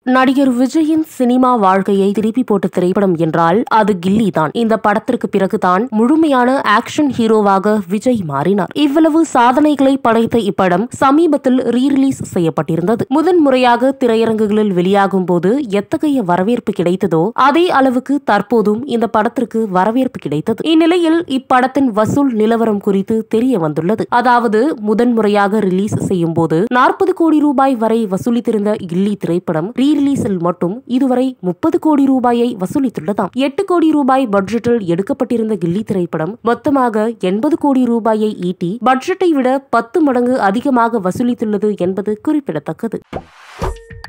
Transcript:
நடிகர் விஜயின் சினிமா வாழ்க்கையை திருப்பி போட்ட திரைப்படம் என்றால் அது கில்லி தான் இந்த படத்திற்கு பிறகுதான் முழுமையான ஆக்ஷன் ஹீரோவாக விஜய் மாறினார் இவ்வளவு சாதனைகளை படைத்த இப்படம் சமீபத்தில் ரீரிலீஸ் செய்யப்பட்டிருந்தது முதன் முறையாக திரையரங்குகளில் வெளியாகும் போது எத்தகைய வரவேற்பு கிடைத்ததோ அதே அளவுக்கு தற்போதும் இந்த படத்திற்கு வரவேற்பு கிடைத்தது இந்நிலையில் இப்படத்தின் வசூல் நிலவரம் குறித்து தெரிய வந்துள்ளது அதாவது முதன்முறையாக ரிலீஸ் செய்யும் போது நாற்பது கோடி ரூபாய் வரை வசூலித்திருந்த கில்லி திரைப்படம் ரீ ரிலீஸில் மட்டும் இதுவரை முப்பது கோடி ரூபாயை வசூலித்துள்ளதாம் எட்டு கோடி ரூபாய் பட்ஜெட்டில் எடுக்கப்பட்டிருந்த கில்லி திரைப்படம் மொத்தமாக எண்பது கோடி ரூபாயை ஈட்டி பட்ஜெட்டை விட பத்து மடங்கு அதிகமாக வசூலித்துள்ளது என்பது குறிப்பிடத்தக்கது